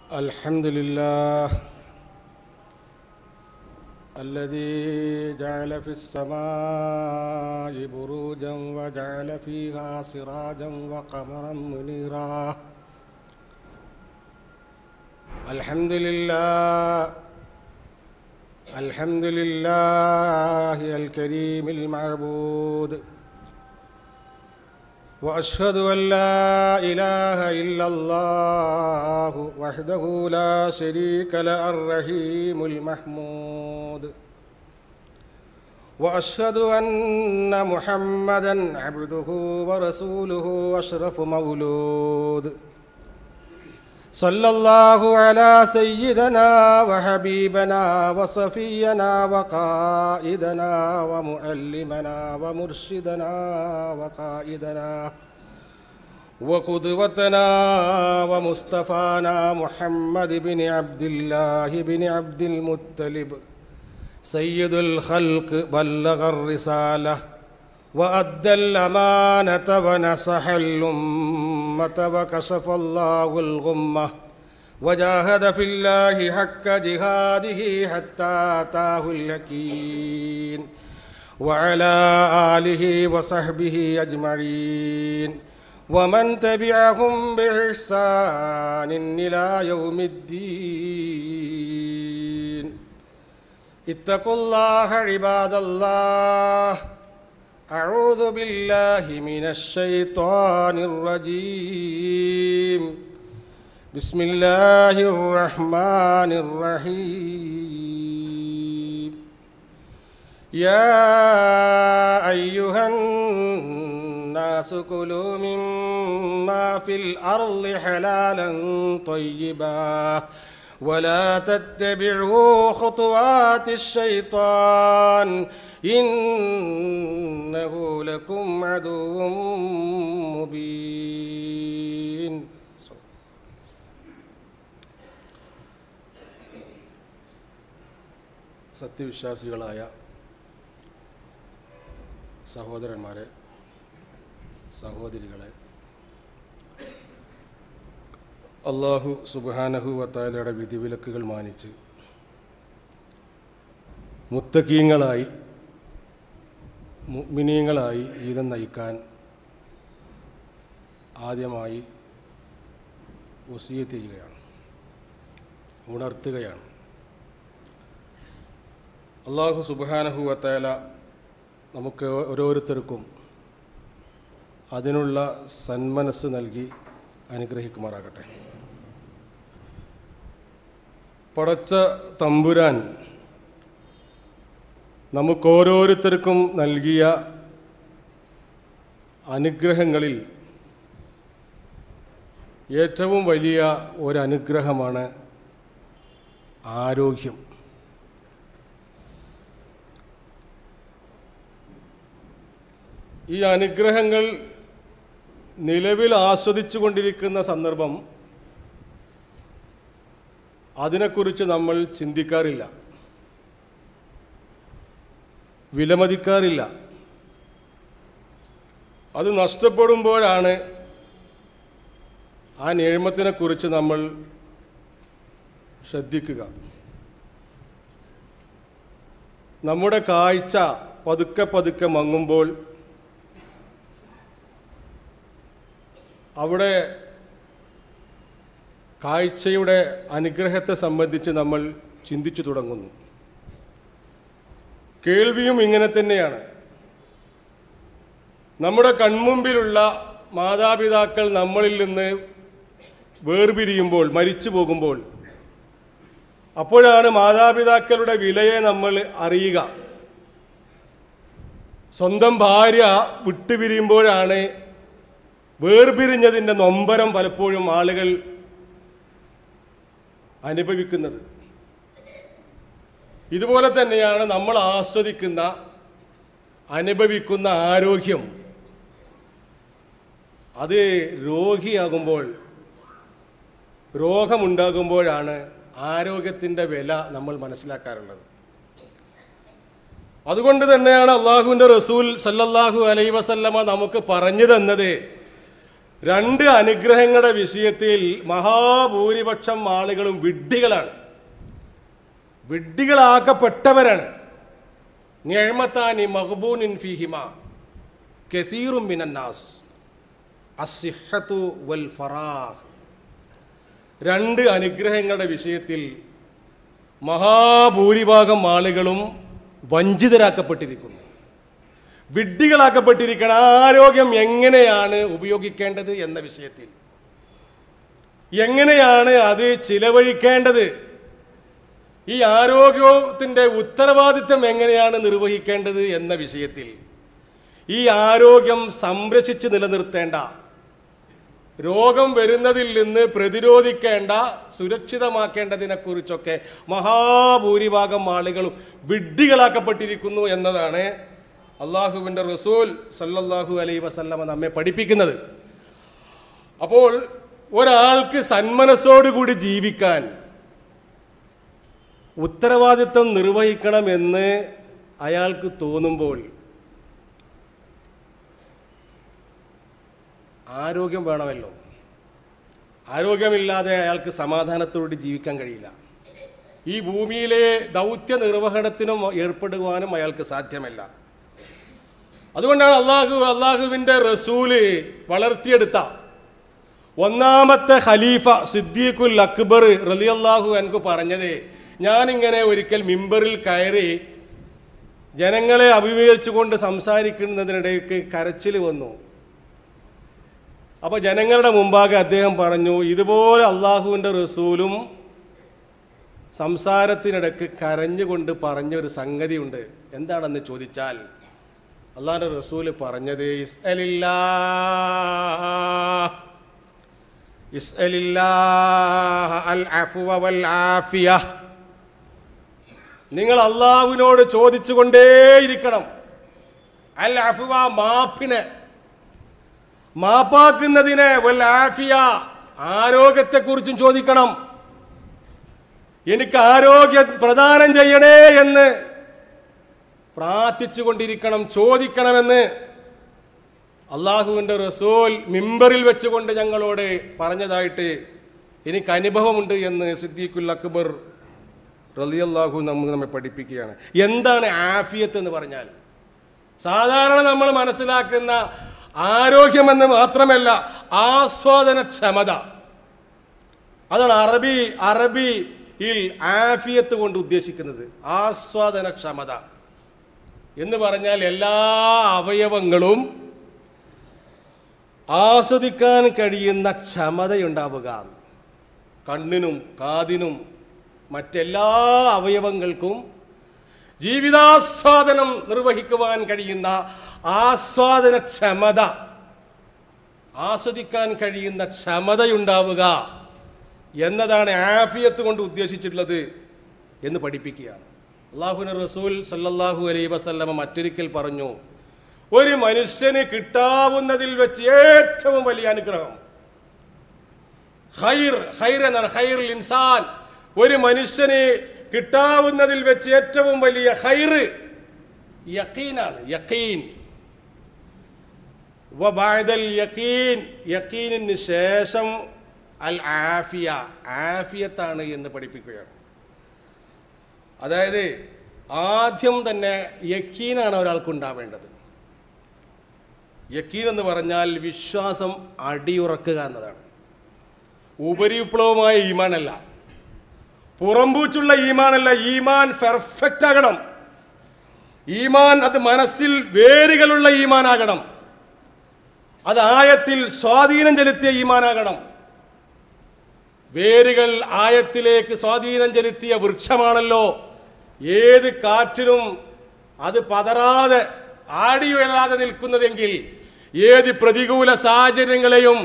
الحمد لله الذي جعل في السماء بروجا وجعل فيها سراجا وقمرا منيرا الحمد لله الحمد لله الكريم المعبود واشهد ان لا اله الا الله وحده لا شريك له الرحيم المحمود واشهد ان محمدا عبده ورسوله اشرف مولود صلى الله على سيدنا وحبيبنا وصفينا وقائدنا ومؤلمنا ومرشدنا وقائدنا وقدوتنا ومصطفانا محمد بن عبد الله بن عبد المطلب سيد الخلق بلغ الرساله وأدى الأمانة ونصح الأمة وكشف الله الغمة وجاهد في الله حق جهاده حتى أتاه اليقين وعلى آله وصحبه أجمعين ومن تبعهم بإحسان إلى يوم الدين اتقوا الله عباد الله أعوذ بالله من الشيطان الرجيم بسم الله الرحمن الرحيم يا أيها الناس كلوا مما في الأرض حلالا طيبا ولا تتبعوا خطوات الشيطان إنه لكم عدو مبين സത്യവിശ്വാസികളായ സഹോദരന്മാരെ സഹോദരികളെ അള്ളാഹു സുബാനഹു വത്താലയുടെ വിധിവിലക്കുകൾ മാനിച്ച് മുത്തക്കീങ്ങളായി മുഗ്മിനീങ്ങളായി ജീവിതം നയിക്കാൻ ആദ്യമായി വസീയത്ത് ചെയ്യുകയാണ് ഉണർത്തുകയാണ് അള്ളാഹു സുബാനഹു വത്താല നമുക്ക് ഓരോരുത്തർക്കും അതിനുള്ള സന്മനസ് നൽകി അനുഗ്രഹിക്കുമാറാകട്ടെ പടച്ച തമ്പുരാൻ നമുക്കോരോരുത്തർക്കും നൽകിയ അനുഗ്രഹങ്ങളിൽ ഏറ്റവും വലിയ ഒരനുഗ്രഹമാണ് ആരോഗ്യം ഈ അനുഗ്രഹങ്ങൾ നിലവിൽ ആസ്വദിച്ചു കൊണ്ടിരിക്കുന്ന സന്ദർഭം അതിനെക്കുറിച്ച് നമ്മൾ ചിന്തിക്കാറില്ല വിലമതിക്കാറില്ല അത് നഷ്ടപ്പെടുമ്പോഴാണ് ആ നിയമത്തിനെക്കുറിച്ച് നമ്മൾ ശ്രദ്ധിക്കുക നമ്മുടെ കാഴ്ച പതുക്കെ പതുക്കെ മങ്ങുമ്പോൾ അവിടെ കാഴ്ചയുടെ അനുഗ്രഹത്തെ സംബന്ധിച്ച് നമ്മൾ ചിന്തിച്ചു തുടങ്ങുന്നു കേൾവിയും ഇങ്ങനെ തന്നെയാണ് നമ്മുടെ കൺമുമ്പിലുള്ള മാതാപിതാക്കൾ നമ്മളിൽ നിന്ന് വേർപിരിയുമ്പോൾ മരിച്ചു പോകുമ്പോൾ അപ്പോഴാണ് മാതാപിതാക്കളുടെ വിലയെ നമ്മൾ അറിയുക സ്വന്തം ഭാര്യ വിട്ടുപിരിയുമ്പോഴാണ് വേർപിരിഞ്ഞതിൻ്റെ നൊമ്പരം പലപ്പോഴും ആളുകൾ അനുഭവിക്കുന്നത് ഇതുപോലെ തന്നെയാണ് നമ്മൾ ആസ്വദിക്കുന്ന അനുഭവിക്കുന്ന ആരോഗ്യം അത് രോഗിയാകുമ്പോൾ രോഗമുണ്ടാകുമ്പോഴാണ് ആരോഗ്യത്തിൻ്റെ വില നമ്മൾ മനസ്സിലാക്കാറുള്ളത് അതുകൊണ്ട് തന്നെയാണ് അള്ളാഹുവിൻ്റെ റസൂൽ സല്ലല്ലാഹു അലൈ വസല്ലമ നമുക്ക് പറഞ്ഞു തന്നത് രണ്ട് അനുഗ്രഹങ്ങളുടെ വിഷയത്തിൽ മഹാഭൂരിപക്ഷം ആളുകളും വിഡ്ഢികളാണ് വിഡ്ഢികളാക്കപ്പെട്ടവരാണ് ഞഴമത്താനി മഹബൂനിൻ ഫിഹിമ കസീറും മിനന്നാസ് അസിഹത്തു വൽ ഫറാഹ് രണ്ട് അനുഗ്രഹങ്ങളുടെ വിഷയത്തിൽ മഹാഭൂരിഭാഗം ആളുകളും വഞ്ചിതരാക്കപ്പെട്ടിരിക്കുന്നു വിഡ്ഢികളാക്കപ്പെട്ടിരിക്കണം ആരോഗ്യം എങ്ങനെയാണ് ഉപയോഗിക്കേണ്ടത് എന്ന വിഷയത്തിൽ എങ്ങനെയാണ് അത് ചിലവഴിക്കേണ്ടത് ഈ ആരോഗ്യത്തിൻ്റെ ഉത്തരവാദിത്തം എങ്ങനെയാണ് നിർവഹിക്കേണ്ടത് എന്ന വിഷയത്തിൽ ഈ ആരോഗ്യം സംരക്ഷിച്ച് നിലനിർത്തേണ്ട രോഗം വരുന്നതിൽ നിന്ന് പ്രതിരോധിക്കേണ്ട സുരക്ഷിതമാക്കേണ്ടതിനെക്കുറിച്ചൊക്കെ മഹാഭൂരിഭാഗം ആളുകളും വിഡ്ഢികളാക്കപ്പെട്ടിരിക്കുന്നു എന്നതാണ് അള്ളാഹുവിൻ്റെ റസൂൽ സല്ലല്ലാഹു അലൈ വസല്ലമ നമ്മെ പഠിപ്പിക്കുന്നത് അപ്പോൾ ഒരാൾക്ക് സന്മനസ്സോടുകൂടി ജീവിക്കാൻ ഉത്തരവാദിത്വം നിർവഹിക്കണമെന്ന് അയാൾക്ക് തോന്നുമ്പോൾ ആരോഗ്യം വേണമല്ലോ ആരോഗ്യമില്ലാതെ അയാൾക്ക് സമാധാനത്തോടെ ജീവിക്കാൻ കഴിയില്ല ഈ ഭൂമിയിലെ ദൗത്യ നിർവഹണത്തിനും ഏർപ്പെടുവാനും അയാൾക്ക് സാധ്യമല്ല അതുകൊണ്ടാണ് അള്ളാഹു അള്ളാഹുവിൻ്റെ റസൂല് വളർത്തിയെടുത്ത ഒന്നാമത്തെ ഖലീഫ സിദ്ദീഖുൽ അക്ബർ റലിയല്ലാഹു എനിക്ക് പറഞ്ഞത് ഞാനിങ്ങനെ ഒരിക്കൽ മിമ്പറിൽ കയറി ജനങ്ങളെ അഭിമുഖീകരിച്ചുകൊണ്ട് സംസാരിക്കുന്നതിനിടയ്ക്ക് കരച്ചിൽ വന്നു അപ്പോൾ ജനങ്ങളുടെ മുമ്പാകെ അദ്ദേഹം പറഞ്ഞു ഇതുപോലെ അള്ളാഹുവിൻ്റെ റസൂലും സംസാരത്തിനിടയ്ക്ക് കരഞ്ഞുകൊണ്ട് പറഞ്ഞ ഒരു സംഗതിയുണ്ട് എന്താണെന്ന് ചോദിച്ചാൽ അള്ളാഹിൻ്റെ റസൂല് പറഞ്ഞത് ഇസ്അലില്ലാ ഇസ്അലില്ലാ അൽ അഫ്വ വൽ ആഫിയ നിങ്ങൾ അള്ളാഹുവിനോട് ചോദിച്ചുകൊണ്ടേയിരിക്കണം അൽ അഫ്വ മാപ്പിനെ മാപ്പാക്കുന്നതിനെ വൽ ആഫിയ ആരോഗ്യത്തെക്കുറിച്ചും ചോദിക്കണം എനിക്ക് ആരോഗ്യം പ്രദാനം ചെയ്യണേ എന്ന് പ്രാർത്ഥിച്ചു കൊണ്ടിരിക്കണം ചോദിക്കണമെന്ന് അള്ളാഹുവിൻ്റെ റസൂൽ മിമ്പറിൽ വെച്ചുകൊണ്ട് ഞങ്ങളോട് പറഞ്ഞതായിട്ട് എനിക്ക് അനുഭവമുണ്ട് എന്ന് സിദ്ദീഖുൽ അക്ബർ റലിയല്ലാഹു നമ്മൾ നമ്മെ പഠിപ്പിക്കുകയാണ് എന്താണ് ആഫിയത്ത് എന്ന് പറഞ്ഞാൽ സാധാരണ നമ്മൾ മനസ്സിലാക്കുന്ന ആരോഗ്യമെന്ന് മാത്രമല്ല ആസ്വാദനക്ഷമത അതാണ് അറബി അറബിയിൽ ആഫിയത്ത് കൊണ്ട് ഉദ്ദേശിക്കുന്നത് ആസ്വാദനക്ഷമത എന്ന് പറഞ്ഞാൽ എല്ലാ അവയവങ്ങളും ആസ്വദിക്കാൻ കഴിയുന്ന ക്ഷമതയുണ്ടാവുക കണ്ണിനും കാതിനും മറ്റെല്ലാ അവയവങ്ങൾക്കും ജീവിതാസ്വാദനം നിർവഹിക്കുവാൻ കഴിയുന്ന ആസ്വാദനക്ഷമത ആസ്വദിക്കാൻ കഴിയുന്ന ക്ഷമതയുണ്ടാവുക എന്നതാണ് ആഫിയത്ത് കൊണ്ട് ഉദ്ദേശിച്ചിട്ടുള്ളത് എന്ന് പഠിപ്പിക്കുകയാണ് അള്ളാഹുന റസൂൽ സല്ലല്ലാഹു അലൈ വസല്ലമ മറ്റൊരിക്കൽ പറഞ്ഞു ഒരു മനുഷ്യന് കിട്ടാവുന്നതിൽ വെച്ച് ഏറ്റവും വലിയ അനുഗ്രഹം ഹൈർ ഹൈർ എന്നാണ് ഹൈറുൽ ഇൻസാൻ ഒരു മനുഷ്യന് കിട്ടാവുന്നതിൽ വെച്ച് ഏറ്റവും വലിയ ഹൈറ് യക്കീനാണ് യക്കീൻ വബഅദൽ യക്കീൻ യക്കീനിന് ശേഷം അൽ ആഫിയ ആഫിയത്താണ് എന്ന് പഠിപ്പിക്കുകയാണ് അതായത് ആദ്യം തന്നെ യക്കീനാണ് ഒരാൾക്ക് ഉണ്ടാവേണ്ടത് യക്കീൻ എന്ന് പറഞ്ഞാൽ വിശ്വാസം അടിയുറക്കുക എന്നതാണ് ഉപരിവിപ്ലവമായ ഈമാനല്ല പുറംപൂച്ചുള്ള ഈമാനല്ല ഈമാൻ പെർഫെക്റ്റ് ആകണം ഈമാൻ അത് മനസ്സിൽ വേരുകളുള്ള ഈമാനാകണം അത് ആയത്തിൽ സ്വാധീനം ചെലുത്തിയ ഈമാനാകണം വേരുകൾ ആയത്തിലേക്ക് സ്വാധീനം ചെലുത്തിയ വൃക്ഷമാണല്ലോ ഏത് കാറ്റിനും അത് പതറാതെ ആടി ഉയരാതെ നിൽക്കുന്നതെങ്കിൽ ഏത് പ്രതികൂല സാഹചര്യങ്ങളെയും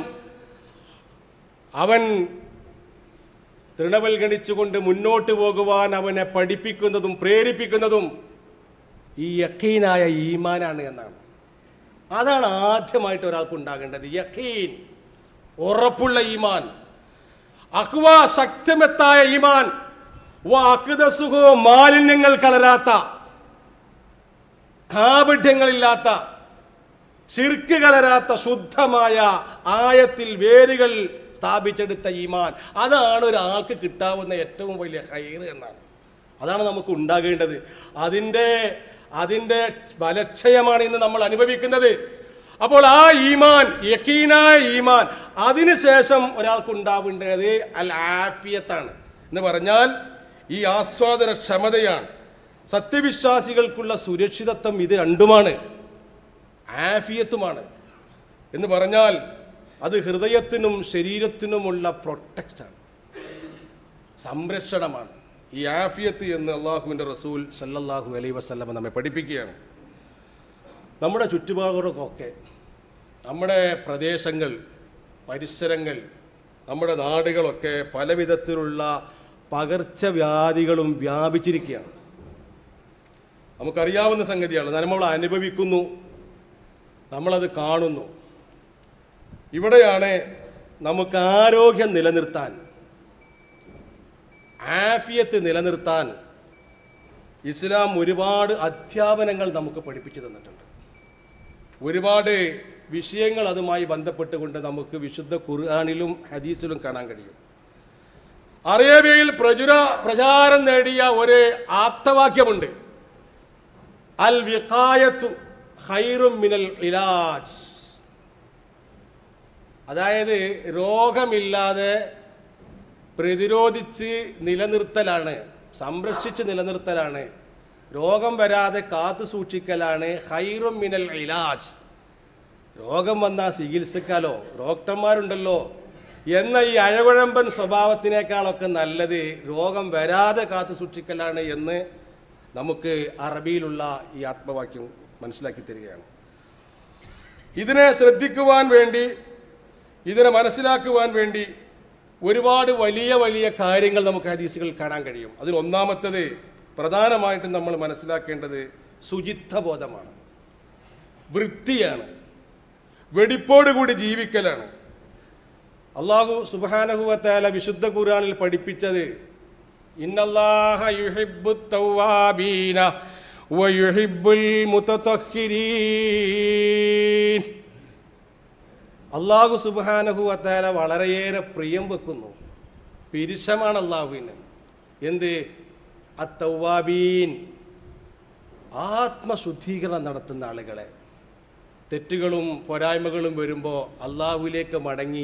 അവൻ തൃണവൽഗണിച്ചുകൊണ്ട് മുന്നോട്ട് പോകുവാൻ അവനെ പഠിപ്പിക്കുന്നതും പ്രേരിപ്പിക്കുന്നതും ഈ യക്കീനായ ഈമാനാണ് എന്നാണ് അതാണ് ആദ്യമായിട്ട് ഒരാൾക്ക് ഉണ്ടാകേണ്ടത് യക്കീൻ ഉറപ്പുള്ള ഈമാൻ അക്വ ശക്തമെത്തായ ഈമാൻ വാക്കുതസുഖോ മാലിന്യങ്ങൾ കലരാത്ത കാപഠ്യങ്ങളില്ലാത്ത ശിർക്ക് കലരാത്ത ശുദ്ധമായ ആയത്തിൽ വേരുകൾ സ്ഥാപിച്ചെടുത്ത ഈമാൻ അതാണ് ഒരാൾക്ക് കിട്ടാവുന്ന ഏറ്റവും വലിയ ഹൈർ എന്നാണ് അതാണ് നമുക്ക് ഉണ്ടാകേണ്ടത് അതിൻ്റെ അതിൻ്റെ ബലക്ഷയമാണ് ഇന്ന് നമ്മൾ അനുഭവിക്കുന്നത് അപ്പോൾ ആ ഈമാൻ യക്കീനായ ഈമാൻ അതിനുശേഷം ഒരാൾക്ക് ഉണ്ടാവേണ്ടത് അൽ ആഫിയത്താണ് എന്ന് പറഞ്ഞാൽ ഈ ആസ്വാദന ക്ഷമതയാണ് സത്യവിശ്വാസികൾക്കുള്ള സുരക്ഷിതത്വം ഇത് രണ്ടുമാണ് ആഫിയത്തുമാണ് എന്ന് പറഞ്ഞാൽ അത് ഹൃദയത്തിനും ശരീരത്തിനുമുള്ള പ്രൊട്ടക്റ്റാണ് സംരക്ഷണമാണ് ഈ ആഫിയത്ത് എന്ന് അള്ളാഹുവിൻ്റെ റസൂൽ സല്ലല്ലാഹു അലൈ വസല്ലമ നമ്മെ പഠിപ്പിക്കുകയാണ് നമ്മുടെ ചുറ്റുപാടുകളൊക്കെ നമ്മുടെ പ്രദേശങ്ങൾ പരിസരങ്ങൾ നമ്മുടെ നാടുകളൊക്കെ പല വിധത്തിലുള്ള പകർച്ചവ്യാധികളും വ്യാപിച്ചിരിക്കുകയാണ് നമുക്കറിയാവുന്ന സംഗതിയാണ് നമ്മൾ അനുഭവിക്കുന്നു നമ്മളത് കാണുന്നു ഇവിടെയാണ് നമുക്ക് ആരോഗ്യം നിലനിർത്താൻ ആഫിയത്ത് നിലനിർത്താൻ ഇസ്ലാം ഒരുപാട് അധ്യാപനങ്ങൾ നമുക്ക് പഠിപ്പിച്ചു തന്നിട്ടുണ്ട് ഒരുപാട് വിഷയങ്ങൾ അതുമായി ബന്ധപ്പെട്ടുകൊണ്ട് നമുക്ക് വിശുദ്ധ ഖുർആാനിലും ഹദീസിലും കാണാൻ കഴിയും അറേബ്യയിൽ പ്രചുര പ്രചാരം നേടിയ ഒരു ആപ്തവാക്യമുണ്ട് അൽ വിഖായത്തു ഖൈറും മിനൽ ഇലാജ് അതായത് രോഗമില്ലാതെ പ്രതിരോധിച്ച് നിലനിർത്തലാണ് സംരക്ഷിച്ച് നിലനിർത്തലാണ് രോഗം വരാതെ കാത്തു സൂക്ഷിക്കലാണ് ഹൈറും മിനൽ ഇലാജ് രോഗം വന്നാൽ ചികിത്സിക്കാലോ ഡോക്ടർമാരുണ്ടല്ലോ എന്ന ഈ അഴകുഴമ്പൻ സ്വഭാവത്തിനേക്കാളൊക്കെ നല്ലത് രോഗം വരാതെ കാത്തു സൂക്ഷിക്കലാണ് എന്ന് നമുക്ക് അറബിയിലുള്ള ഈ ആത്മവാക്യം മനസ്സിലാക്കി തരികയാണ് ഇതിനെ ശ്രദ്ധിക്കുവാൻ വേണ്ടി ഇതിനെ മനസ്സിലാക്കുവാൻ വേണ്ടി ഒരുപാട് വലിയ വലിയ കാര്യങ്ങൾ നമുക്ക് ഹദീസുകളിൽ കാണാൻ കഴിയും അതിൽ ഒന്നാമത്തത് പ്രധാനമായിട്ടും നമ്മൾ മനസ്സിലാക്കേണ്ടത് ശുചിത്വബോധമാണ് വൃത്തിയാണ് വെടിപ്പോടുകൂടി ജീവിക്കലാണ് അള്ളാഹു സുബാനഹുവത്താല വിശുദ്ധ ഖുർആനിൽ പഠിപ്പിച്ചത് ഇന്നല്ലാഹ യുഹിബ്ബു തൗവാബീന വയുഹിബ്ബുൽ മുതതഹിരീൻ അള്ളാഹു സുബാനഹു വത്താല വളരെയേറെ പ്രിയം വെക്കുന്നു പിരിശമാണ് അള്ളാഹുവിന് എന്ത് അത്തൗവാബീൻ ആത്മശുദ്ധീകരണം നടത്തുന്ന ആളുകളെ തെറ്റുകളും പോരായ്മകളും വരുമ്പോൾ അള്ളാഹുവിലേക്ക് മടങ്ങി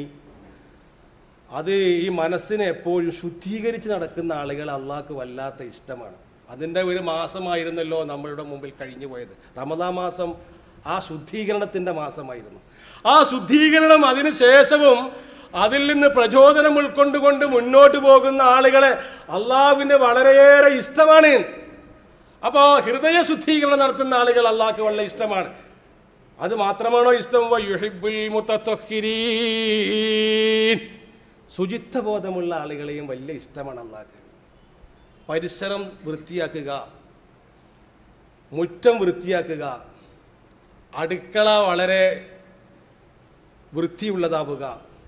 അത് ഈ മനസ്സിനെ എപ്പോഴും ശുദ്ധീകരിച്ച് നടക്കുന്ന ആളുകൾ അള്ളാഹ്ക്ക് വല്ലാത്ത ഇഷ്ടമാണ് അതിൻ്റെ ഒരു മാസമായിരുന്നല്ലോ നമ്മളുടെ മുമ്പിൽ കഴിഞ്ഞു പോയത് റമദാ മാസം ആ ശുദ്ധീകരണത്തിൻ്റെ മാസമായിരുന്നു ആ ശുദ്ധീകരണം അതിന് ശേഷവും അതിൽ നിന്ന് പ്രചോദനം ഉൾക്കൊണ്ടുകൊണ്ട് മുന്നോട്ട് പോകുന്ന ആളുകളെ അള്ളാഹുവിന് വളരെയേറെ ഇഷ്ടമാണ് അപ്പോൾ ഹൃദയ ശുദ്ധീകരണം നടത്തുന്ന ആളുകൾ അള്ളാഹ്ക്ക് വളരെ ഇഷ്ടമാണ് അത് മാത്രമാണോ ഇഷ്ടം വ യുഹിബ്ബുൽ മുതത്തൊഹിരീൻ ശുചിത്വബോധമുള്ള ആളുകളെയും വലിയ ഇഷ്ടമാണ് അള്ളാഹ്ക്ക് പരിസരം വൃത്തിയാക്കുക മുറ്റം വൃത്തിയാക്കുക അടുക്കള വളരെ വൃത്തിയുള്ളതാവുക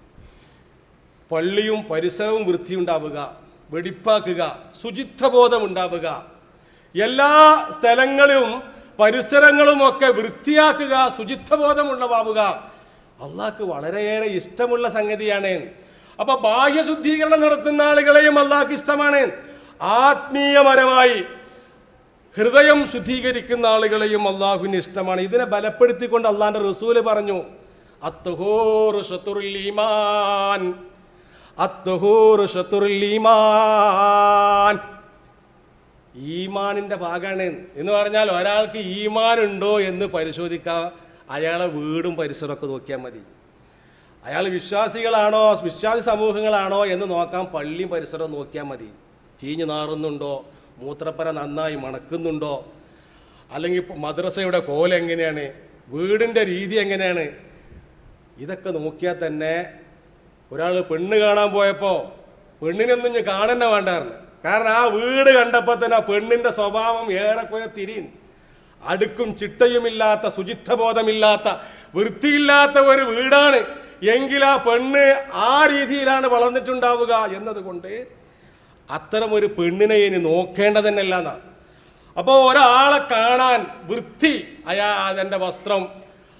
പള്ളിയും പരിസരവും വൃത്തിയുണ്ടാവുക വെടിപ്പാക്കുക ശുചിത്വബോധം ഉണ്ടാവുക എല്ലാ സ്ഥലങ്ങളും പരിസരങ്ങളുമൊക്കെ വൃത്തിയാക്കുക ശുചിത്വബോധമുള്ളവാവുക അള്ളാഹ്ക്ക് വളരെയേറെ ഇഷ്ടമുള്ള സംഗതിയാണ് അപ്പൊ ബാഹ്യശുദ്ധീകരണം നടത്തുന്ന ആളുകളെയും അള്ളാഹ്ക്ക് ഇഷ്ടമാണ് ആത്മീയപരമായി ഹൃദയം ശുദ്ധീകരിക്കുന്ന ആളുകളെയും അള്ളാഹുവിന് ഇഷ്ടമാണ് ഇതിനെ ബലപ്പെടുത്തിക്കൊണ്ട് അള്ളാഹിന്റെ റസൂല് പറഞ്ഞു അത്തുഹൂറ് ഷത്തുറുൽ ഈമാൻ അത്തുഹൂറ് ഷത്തുറുൽ ഈമാൻ ഈമാനിന്റെ ഭാഗമാണ് എന്ന് പറഞ്ഞാൽ ഒരാൾക്ക് ഈമാൻ ഉണ്ടോ എന്ന് പരിശോധിക്കാൻ അയാളെ വീടും പരിസരമൊക്കെ നോക്കിയാൽ മതി അയാൾ വിശ്വാസികളാണോ വിശ്വാസി സമൂഹങ്ങളാണോ എന്ന് നോക്കാൻ പള്ളിയും പരിസരവും നോക്കിയാൽ മതി ചീഞ്ഞു നാറുന്നുണ്ടോ മൂത്രപ്പര നന്നായി മണക്കുന്നുണ്ടോ അല്ലെങ്കിൽ ഇപ്പൊ മദ്രസയുടെ കോല എങ്ങനെയാണ് വീടിൻ്റെ രീതി എങ്ങനെയാണ് ഇതൊക്കെ നോക്കിയാൽ തന്നെ ഒരാൾ പെണ്ണ് കാണാൻ പോയപ്പോൾ പെണ്ണിനൊന്നും ഞാൻ കാണന്നെ വേണ്ടായിരുന്നു കാരണം ആ വീട് കണ്ടപ്പോൾ തന്നെ ആ പെണ്ണിൻ്റെ സ്വഭാവം ഏറെക്കുറെ തിരിയും അടുക്കും ചിട്ടയുമില്ലാത്ത ശുചിത്വബോധമില്ലാത്ത വൃത്തിയില്ലാത്ത ഒരു വീടാണ് എങ്കിൽ ആ പെണ്ണ് ആ രീതിയിലാണ് വളർന്നിട്ടുണ്ടാവുക എന്നതുകൊണ്ട് അത്തരം ഒരു പെണ്ണിനെ ഇനി നോക്കേണ്ടത് തന്നെയല്ല എന്നാണ് അപ്പോൾ ഒരാളെ കാണാൻ വൃത്തി അയാ അതിൻ്റെ വസ്ത്രം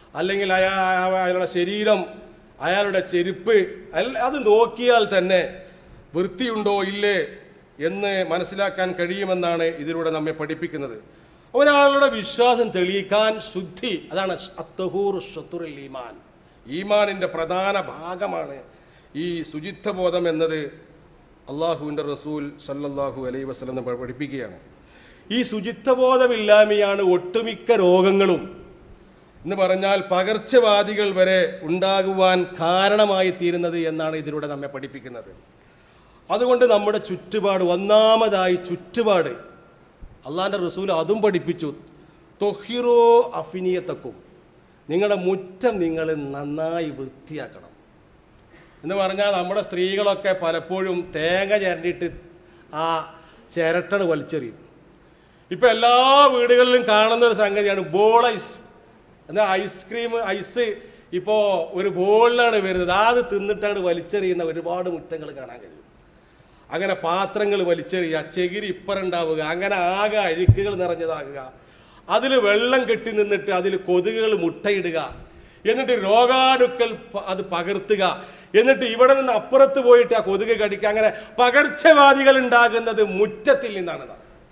അല്ലെങ്കിൽ അയാ അയാളുടെ ശരീരം അയാളുടെ ചെരുപ്പ് അല്ല- അത് നോക്കിയാൽ തന്നെ വൃത്തിയുണ്ടോ ഇല്ലേ എന്ന് മനസ്സിലാക്കാൻ കഴിയുമെന്നാണ് ഇതിലൂടെ നമ്മെ പഠിപ്പിക്കുന്നത് ഒരാളുടെ വിശ്വാസം തെളിയിക്കാൻ ശുദ്ധി അതാണ് അത്തഹൂർ ഷത്തുറുൽ ഈമാൻ ഈമാനിൻ്റെ പ്രധാന ഭാഗമാണ് ഈ ശുചിത്വബോധം എന്നത് അള്ളാഹുവിൻ്റെ റസൂൽ സല്ലല്ലാഹു അലൈ വസ്ലം നമ്മൾ പഠിപ്പിക്കുകയാണ് ഈ ശുചിത്വബോധമില്ലായ്മയാണ് ഒട്ടുമിക്ക രോഗങ്ങളും എന്ന് പറഞ്ഞാൽ പകർച്ചവാദികൾ വരെ ഉണ്ടാകുവാൻ കാരണമായി തീരുന്നത് എന്നാണ് ഇതിലൂടെ നമ്മെ പഠിപ്പിക്കുന്നത് അതുകൊണ്ട് നമ്മുടെ ചുറ്റുപാട് ഒന്നാമതായി ചുറ്റുപാട് അള്ളാഹിൻ്റെ റസൂൽ അതും പഠിപ്പിച്ചു തൊഹിറോ അഫിനിയത്തക്കും നിങ്ങളുടെ മുറ്റം നിങ്ങൾ നന്നായി വൃത്തിയാക്കണം എന്ന് പറഞ്ഞാൽ നമ്മുടെ സ്ത്രീകളൊക്കെ പലപ്പോഴും തേങ്ങ ചിരണ്ടിയിട്ട് ആ ചിരട്ടണ് വലിച്ചെറിയും ഇപ്പം എല്ലാ വീടുകളിലും കാണുന്ന ഒരു സംഗതിയാണ് ബോൾ ഐസ് എന്നാൽ ഐസ്ക്രീം ഐസ് ഇപ്പോൾ ഒരു ബോളിലാണ് വരുന്നത് അത് തിന്നിട്ടാണ് വലിച്ചെറിയുന്ന ഒരുപാട് മുറ്റങ്ങൾ കാണാൻ കഴിയും അങ്ങനെ പാത്രങ്ങൾ വലിച്ചെറിയുക ചെകിരി ഇപ്പറുണ്ടാവുക അങ്ങനെ ആകെ അഴുക്കുകൾ നിറഞ്ഞതാകുക അതിൽ വെള്ളം കെട്ടി നിന്നിട്ട് അതിൽ കൊതുകുകൾ മുട്ടയിടുക എന്നിട്ട് രോഗാണുക്കൾ പ- അത് പകർത്തുക എന്നിട്ട് ഇവിടെ നിന്ന് അപ്പുറത്ത് പോയിട്ട് ആ കൊതുക് കടിക്കുക അങ്ങനെ പകർച്ചവാദികൾ ഉണ്ടാകുന്നത് മുറ്റത്തിൽ നിന്നാണ്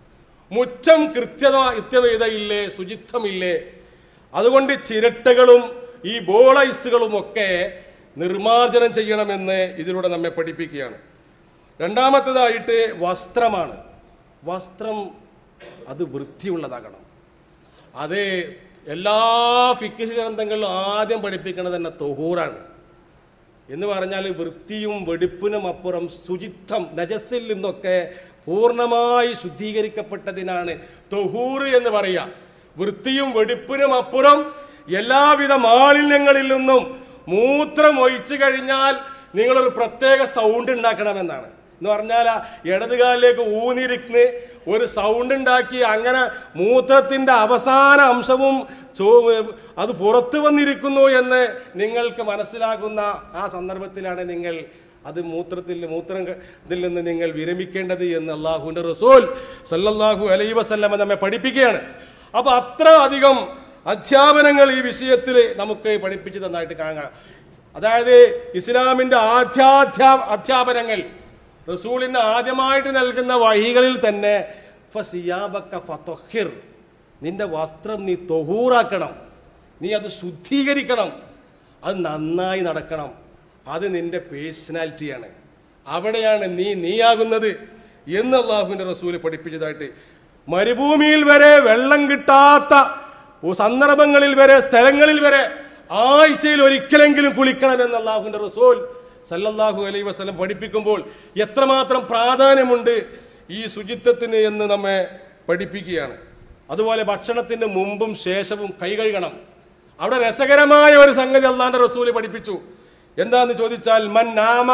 മുറ്റം കൃത്യത കൃത്യതയില്ലേ ശുചിത്വമില്ലേ അതുകൊണ്ട് ചിരട്ടകളും ഈ ബോളൈസുകളും ഒക്കെ നിർമ്മാർജ്ജനം ചെയ്യണമെന്ന് ഇതിലൂടെ നമ്മെ പഠിപ്പിക്കുകയാണ് രണ്ടാമത്തേതായിട്ട് വസ്ത്രമാണ് വസ്ത്രം അത് വൃത്തിയുള്ളതാകണം അത് എല്ലാ ഫിക്ക് ഗ്രന്ഥങ്ങളിലും ആദ്യം പഠിപ്പിക്കുന്നത് തന്നെ തൊഹൂറാണ് എന്ന് പറഞ്ഞാൽ വൃത്തിയും വെടിപ്പിനും അപ്പുറം ശുചിത്വം നജസ്സിൽ നിന്നൊക്കെ പൂർണ്ണമായി ശുദ്ധീകരിക്കപ്പെട്ടതിനാണ് തൊഹൂറ് എന്ന് പറയുക വൃത്തിയും വെടിപ്പിനും അപ്പുറം എല്ലാവിധ മാലിന്യങ്ങളിൽ നിന്നും മൂത്രം ഒഴിച്ചു കഴിഞ്ഞാൽ നിങ്ങളൊരു പ്രത്യേക സൗണ്ട് ഉണ്ടാക്കണമെന്നാണ് എന്ന് പറഞ്ഞാൽ ആ ഇടതുകാലിലേക്ക് ഊന്നിരിക്കുന്ന ഒരു സൗണ്ട് ഉണ്ടാക്കി അങ്ങനെ മൂത്രത്തിൻ്റെ അവസാന അംശവും ചോ അത് പുറത്തു വന്നിരിക്കുന്നു എന്ന് നിങ്ങൾക്ക് മനസ്സിലാകുന്ന ആ സന്ദർഭത്തിലാണ് നിങ്ങൾ അത് മൂത്രത്തിൽ മൂത്രം ക- ഇതിൽ നിന്ന് നിങ്ങൾ വിരമിക്കേണ്ടത് എന്ന് അള്ളാഹുവിൻ്റെ റസൂൽ സല്ലല്ലാഹു അലൈ വസല്ലമ നമ്മെ പഠിപ്പിക്കുകയാണ് അപ്പോൾ അത്ര അധികം അധ്യാപനങ്ങൾ ഈ വിഷയത്തിൽ നമുക്ക് പഠിപ്പിച്ചു തന്നായിട്ട് കാണാം അതായത് ഇസ്ലാമിൻ്റെ ആധ്യാധ്യാ അധ്യാപനങ്ങൾ റസൂലിന് ആദ്യമായിട്ട് നൽകുന്ന വഴികളിൽ തന്നെ ഫസിയാബക്ക ഫതൊഹിർ നിന്റെ വസ്ത്രം നീ തൊഹൂറാക്കണം നീ അത് ശുദ്ധീകരിക്കണം അത് നന്നായി നടക്കണം അത് നിന്റെ പേഴ്സണാലിറ്റിയാണ് അവിടെയാണ് നീ നീയാകുന്നത് എന്ന് അള്ളാഹുവിൻ്റെ റസൂല് പഠിപ്പിച്ചതായിട്ട് മരുഭൂമിയിൽ വരെ വെള്ളം കിട്ടാത്ത സന്ദർഭങ്ങളിൽ വരെ സ്ഥലങ്ങളിൽ വരെ ആഴ്ചയിൽ ഒരിക്കലെങ്കിലും കുളിക്കണമെന്ന് അള്ളാഹുവിൻ്റെ റസൂൽ സല്ലല്ലാഹു അലൈ വസ്ലം പഠിപ്പിക്കുമ്പോൾ എത്രമാത്രം പ്രാധാന്യമുണ്ട് ഈ ശുചിത്വത്തിന് എന്ന് നമ്മെ പഠിപ്പിക്കുകയാണ് അതുപോലെ ഭക്ഷണത്തിന് മുമ്പും ശേഷവും കൈ കഴുകണം അവിടെ രസകരമായ ഒരു സംഗതി അള്ളാന്റെ റസൂല് പഠിപ്പിച്ചു എന്താന്ന് ചോദിച്ചാൽ മൻ നാമ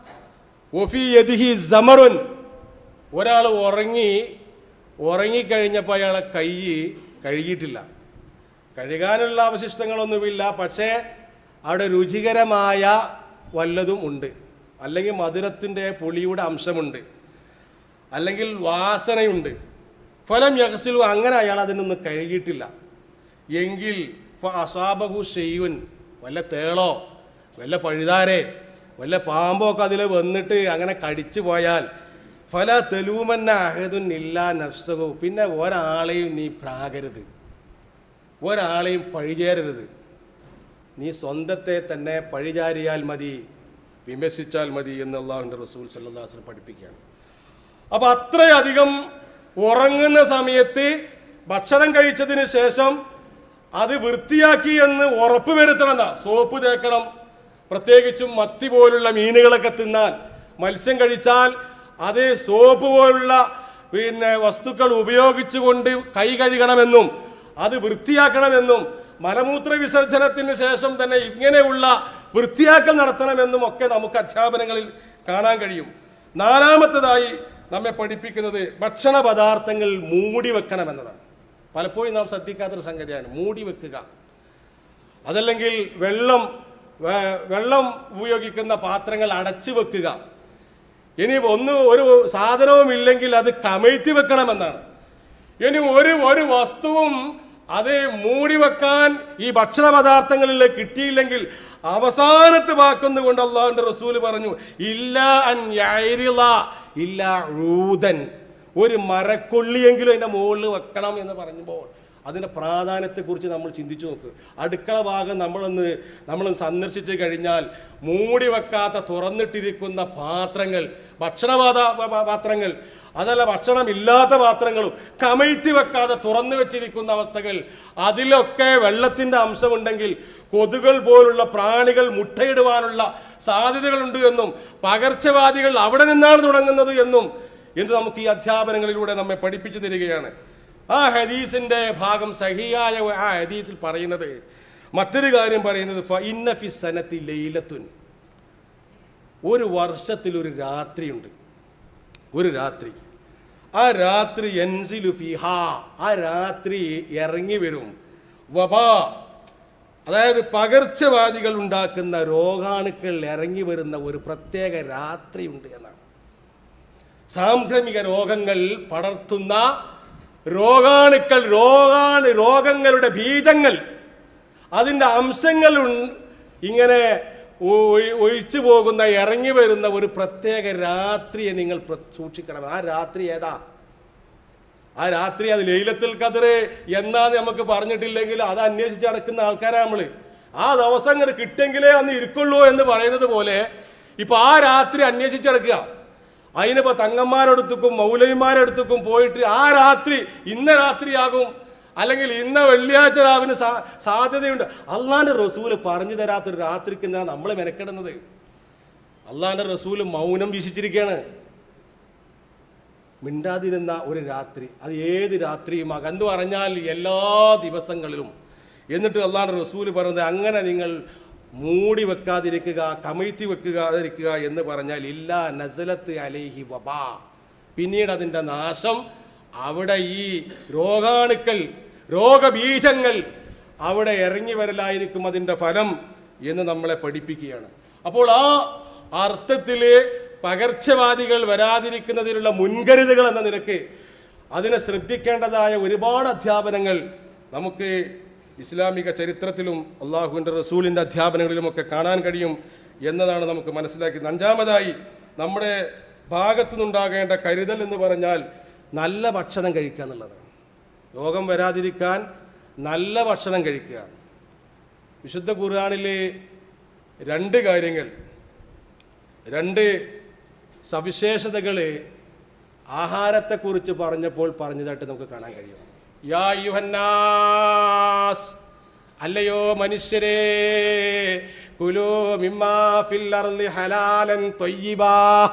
ഒഫി യദിഹി സമറുൻ ഒരാൾ ഉറങ്ങി ഉറങ്ങിക്കഴിഞ്ഞപ്പോൾ അയാളെ കൈ കഴുകിയിട്ടില്ല കഴുകാനുള്ള അവശിഷ്ടങ്ങളൊന്നുമില്ല പക്ഷേ അവിടെ രുചികരമായ വല്ലതും ഉണ്ട് അല്ലെങ്കിൽ മധുരത്തിൻ്റെ പുളിയുടെ അംശമുണ്ട് അല്ലെങ്കിൽ വാസനയുണ്ട് ഫലം യഹസിലു അങ്ങനെ അയാൾ അതിനൊന്നും കഴുകിയിട്ടില്ല എങ്കിൽ അസാബഹു ഷെയ്യുൻ വല്ല തേളോ വല്ല പഴുതാരെ വല്ല പാമ്പോ ഒക്കെ അതിൽ വന്നിട്ട് അങ്ങനെ കടിച്ചു പോയാൽ ഫല തെലൂമന്ന അഹദുൻ ഇല്ലാ നഫ്സഹു പിന്നെ ഒരാളെയും നീ പ്രാകരുത് ഒരാളെയും പഴിചേരരുത് നീ സ്വന്തത്തെ തന്നെ പഴിചാരിയാൽ മതി വിമർശിച്ചാൽ മതി എന്ന് അള്ളാഹുൻ്റെ റസൂൽ സല്ലാസ്ലം പഠിപ്പിക്കുകയാണ് അപ്പോൾ അത്രയധികം ഉറങ്ങുന്ന സമയത്ത് ഭക്ഷണം കഴിച്ചതിന് ശേഷം അത് വൃത്തിയാക്കി എന്ന് ഉറപ്പ് വരുത്തണമെന്നാ സോപ്പ് തേക്കണം പ്രത്യേകിച്ചും മത്തി പോലുള്ള മീനുകളൊക്കെ തിന്നാൽ മത്സ്യം കഴിച്ചാൽ അത് സോപ്പ് പോലുള്ള പിന്നെ വസ്തുക്കൾ ഉപയോഗിച്ചുകൊണ്ട് കൈ കഴുകണമെന്നും അത് വൃത്തിയാക്കണമെന്നും മലമൂത്ര വിസർജനത്തിന് ശേഷം തന്നെ ഇങ്ങനെയുള്ള വൃത്തിയാക്കൽ നടത്തണമെന്നും ഒക്കെ നമുക്ക് അധ്യാപനങ്ങളിൽ കാണാൻ കഴിയും നാലാമത്തതായി നമ്മെ പഠിപ്പിക്കുന്നത് ഭക്ഷണ പദാർത്ഥങ്ങൾ മൂടി വെക്കണമെന്നതാണ് പലപ്പോഴും നാം ശ്രദ്ധിക്കാത്തൊരു സംഗതിയാണ് മൂടി വെക്കുക അതല്ലെങ്കിൽ വെള്ളം വേ- വെള്ളം ഉപയോഗിക്കുന്ന പാത്രങ്ങൾ അടച്ചു വെക്കുക ഇനി ഒന്ന് ഒരു സാധനവും ഇല്ലെങ്കിൽ അത് കമഴ്ത്തി വെക്കണമെന്നാണ് ഇനി ഒരു ഒരു വസ്തുവും അത് മൂടി വെക്കാൻ ഈ ഭക്ഷണ പദാർത്ഥങ്ങളിൽ കിട്ടിയില്ലെങ്കിൽ അവസാനത്ത് വാക്കുന്ന കൊണ്ട് അള്ളാഹുന്റെ റസൂല് പറഞ്ഞു ഇല്ല അൻ യൈരിള ഇല്ല ഊതൻ ഒരു മരക്കൊള്ളിയെങ്കിലും അതിന്റെ മുകളിൽ വെക്കണം എന്ന് പറഞ്ഞപ്പോൾ അതിൻ്റെ പ്രാധാന്യത്തെക്കുറിച്ച് നമ്മൾ ചിന്തിച്ചു നോക്ക് അടുക്കള ഭാഗം നമ്മളൊന്ന് നമ്മളൊന്ന് സന്ദർശിച്ച് കഴിഞ്ഞാൽ മൂടി വെക്കാത്ത തുറന്നിട്ടിരിക്കുന്ന പാത്രങ്ങൾ ഭക്ഷണപാത പ- പ- പാത്രങ്ങൾ അതല്ല ഭക്ഷണമില്ലാത്ത പാത്രങ്ങളും കമഴ്ത്തി വെക്കാതെ തുറന്നു വെച്ചിരിക്കുന്ന അവസ്ഥകൾ അതിലൊക്കെ വെള്ളത്തിൻ്റെ അംശമുണ്ടെങ്കിൽ കൊതുകൾ പോലുള്ള പ്രാണികൾ മുട്ടയിടുവാനുള്ള സാധ്യതകളുണ്ട് എന്നും പകർച്ചവാദികൾ അവിടെ നിന്നാണ് തുടങ്ങുന്നത് എന്നും എന്ന് നമുക്ക് ഈ അധ്യാപനങ്ങളിലൂടെ നമ്മെ പഠിപ്പിച്ചു തരികയാണ് ആ ഹദീസിന്റെ ഭാഗം സഹിയായ ആ ഹദീസിൽ പറയുന്നത് മറ്റൊരു കാര്യം പറയുന്നത് ഫ ഇന്ന ഫി സനത്തി ലൈലത്തുൻ ഒരു വർഷത്തിൽ ഒരു രാത്രിയുണ്ട് ഒരു രാത്രി ആ രാത്രി എൻസിലു ഫിഹ ആ രാത്രി ഇറങ്ങി വരും വബാ അതായത് പകർച്ചവാദികൾ ഉണ്ടാക്കുന്ന രോഗാണുക്കൾ ഇറങ്ങി വരുന്ന ഒരു പ്രത്യേക രാത്രിയുണ്ട് എന്നാണ് സാംക്രമിക രോഗങ്ങൾ പടർത്തുന്ന രോഗാണുക്കൾ രോഗാണു രോഗങ്ങളുടെ ബീജങ്ങൾ അതിൻ്റെ അംശങ്ങൾ ഉൺ- ഇങ്ങനെ ഒഴി- ഒഴിച്ചു പോകുന്ന ഇറങ്ങി വരുന്ന ഒരു പ്രത്യേക രാത്രിയെ നിങ്ങൾ പ്ര- സൂക്ഷിക്കണം ആ രാത്രി ഏതാ ആ രാത്രി അത് ലൈലത്തിൽ കതിറ് എന്നാന്ന് നമുക്ക് പറഞ്ഞിട്ടില്ലെങ്കിൽ അത് അന്വേഷിച്ച് നടക്കുന്ന ആൾക്കാരാണ് നമ്മൾ ആ ദിവസം ഇങ്ങോട്ട് കിട്ടെങ്കിലേ അന്ന് ഇരിക്കുള്ളൂ എന്ന് പറയുന്നത് പോലെ ഇപ്പൊ ആ രാത്രി അന്വേഷിച്ച് നടക്കുക അതിനിപ്പോ തങ്ങന്മാരടുത്തേക്കും മൗലവിമാരടുത്തേക്കും പോയിട്ട് ആ രാത്രി ഇന്ന രാത്രിയാകും അല്ലെങ്കിൽ ഇന്ന വെള്ളിയാഴ്ച രാവിന് സാ- സാധ്യതയുണ്ട് അള്ളാന്റെ റസൂല് പറഞ്ഞു തരാത്തൊരു രാത്രിക്ക് എന്തിനാ നമ്മൾ മെനക്കെടുന്നത് അള്ളാന്റെ റസൂല് മൗനം വീശിച്ചിരിക്കുകയാണ് മിണ്ടാതിരുന്ന ഒരു രാത്രി അത് ഏത് രാത്രിയുമാകാം എന്ന് പറഞ്ഞാൽ എല്ലാ ദിവസങ്ങളിലും എന്നിട്ട് അള്ളാഹ് റസൂല് പറയുന്നത് അങ്ങനെ നിങ്ങൾ മൂടി വെക്കാതിരിക്കുക കമഴ്ത്തി വെക്കാതിരിക്കുക എന്ന് പറഞ്ഞാൽ ഇല്ല നസലത്ത് അലൈഹി വബാ പിന്നീട് അതിൻ്റെ നാശം അവിടെ ഈ രോഗാണുക്കൾ രോഗബീജങ്ങൾ അവിടെ ഇറങ്ങി വരലായിരിക്കും അതിൻ്റെ ഫലം എന്ന് നമ്മളെ പഠിപ്പിക്കുകയാണ് അപ്പോൾ ആ അർത്ഥത്തിൽ പകർച്ചവാദികൾ വരാതിരിക്കുന്നതിനുള്ള മുൻകരുതലുകൾ എന്ന നിലക്ക് അതിനെ ശ്രദ്ധിക്കേണ്ടതായ ഒരുപാട് അധ്യാപനങ്ങൾ നമുക്ക് ഇസ്ലാമിക ചരിത്രത്തിലും അള്ളാഹുവിൻ്റെ റസൂലിൻ്റെ അധ്യാപനങ്ങളിലുമൊക്കെ കാണാൻ കഴിയും എന്നതാണ് നമുക്ക് മനസ്സിലാക്കിയത് അഞ്ചാമതായി നമ്മുടെ ഭാഗത്തു നിന്നുണ്ടാകേണ്ട കരുതൽ എന്ന് പറഞ്ഞാൽ നല്ല ഭക്ഷണം കഴിക്കുക എന്നുള്ളതാണ് രോഗം വരാതിരിക്കാൻ നല്ല ഭക്ഷണം കഴിക്കുക വിശുദ്ധ ഖുർആാനിലെ രണ്ട് കാര്യങ്ങൾ രണ്ട് സവിശേഷതകൾ ആഹാരത്തെക്കുറിച്ച് പറഞ്ഞപ്പോൾ പറഞ്ഞതായിട്ട് നമുക്ക് കാണാൻ കഴിയും യാ യുഹന്നാസ് അല്ലയോ മനുഷ്യരെ കുലോ മിമ്മാ ഫിൽ അർളി ഹലാലൻ തൊയ്യിബാ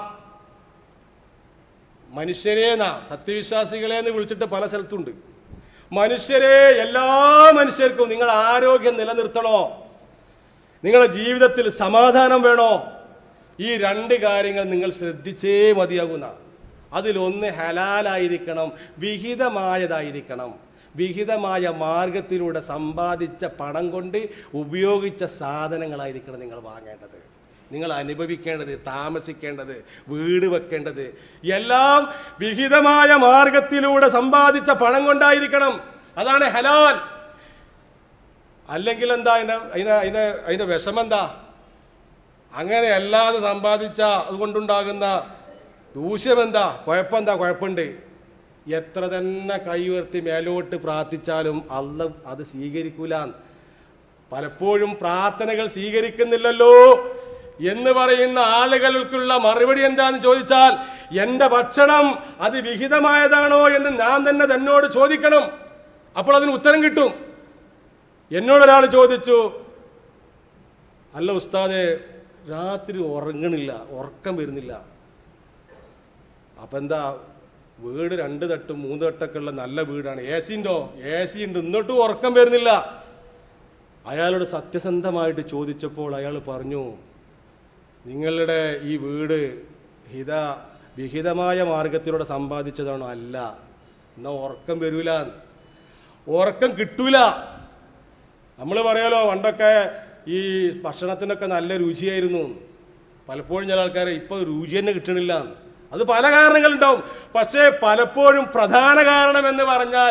മനുഷ്യരെ എന്നാ സത്യവിശ്വാസികളെ എന്ന് വിളിച്ചിട്ട് പല സ്ഥലത്തുണ്ട് മനുഷ്യരെ എല്ലാ മനുഷ്യർക്കും നിങ്ങൾ ആരോഗ്യം നിലനിർത്തണോ നിങ്ങളുടെ ജീവിതത്തിൽ സമാധാനം വേണോ ഈ രണ്ട് കാര്യങ്ങൾ നിങ്ങൾ ശ്രദ്ധിച്ചേ മതിയാകുന്ന അതിലൊന്ന് ഹലാലായിരിക്കണം വിഹിതമായതായിരിക്കണം വിഹിതമായ മാർഗത്തിലൂടെ സമ്പാദിച്ച പണം കൊണ്ട് ഉപയോഗിച്ച സാധനങ്ങളായിരിക്കണം നിങ്ങൾ വാങ്ങേണ്ടത് നിങ്ങൾ അനുഭവിക്കേണ്ടത് താമസിക്കേണ്ടത് വീട് വെക്കേണ്ടത് എല്ലാം വിഹിതമായ മാർഗത്തിലൂടെ സമ്പാദിച്ച പണം കൊണ്ടായിരിക്കണം അതാണ് ഹലാൽ അല്ലെങ്കിൽ എന്താ അതിൻ്റെ അതിൻ്റെ അതിൻ്റെ അതിൻ്റെ വിഷമെന്താ അങ്ങനെ അല്ലാതെ സമ്പാദിച്ച അതുകൊണ്ടുണ്ടാകുന്ന ദൂഷ്യമെന്താ കുഴപ്പമെന്താ കുഴപ്പമുണ്ട് എത്ര തന്നെ കൈ ഉയർത്തി മേലോട്ട് പ്രാർത്ഥിച്ചാലും അല്ല അത് സ്വീകരിക്കൂല പലപ്പോഴും പ്രാർത്ഥനകൾ സ്വീകരിക്കുന്നില്ലല്ലോ എന്ന് പറയുന്ന ആളുകൾക്കുള്ള മറുപടി എന്താന്ന് ചോദിച്ചാൽ എൻ്റെ ഭക്ഷണം അത് വിഹിതമായതാണോ എന്ന് ഞാൻ തന്നെ തന്നോട് ചോദിക്കണം അപ്പോൾ അതിന് ഉത്തരം കിട്ടും എന്നോടൊരാൾ ചോദിച്ചു അല്ല ഉസ്താദെ രാത്രി ഉറങ്ങണില്ല ഉറക്കം വരുന്നില്ല അപ്പം എന്താ വീട് രണ്ട് തട്ടും മൂന്ന് തട്ടൊക്കെ ഉള്ള നല്ല വീടാണ് എ സി ഉണ്ടോ എ സി ഉണ്ട് എന്നിട്ടും ഉറക്കം വരുന്നില്ല അയാളോട് സത്യസന്ധമായിട്ട് ചോദിച്ചപ്പോൾ അയാൾ പറഞ്ഞു നിങ്ങളുടെ ഈ വീട് ഹിത വിഹിതമായ മാർഗത്തിലൂടെ സമ്പാദിച്ചതാണോ അല്ല എന്നാ ഉറക്കം വരൂല ഉറക്കം കിട്ടൂല നമ്മൾ പറയാലോ പണ്ടൊക്കെ ഈ ഭക്ഷണത്തിനൊക്കെ നല്ല രുചിയായിരുന്നു പലപ്പോഴും ചില ആൾക്കാരെ ഇപ്പോൾ രുചി തന്നെ കിട്ടണില്ല അത് പല കാരണങ്ങളുണ്ടാവും പക്ഷേ പലപ്പോഴും പ്രധാന കാരണം എന്ന് പറഞ്ഞാൽ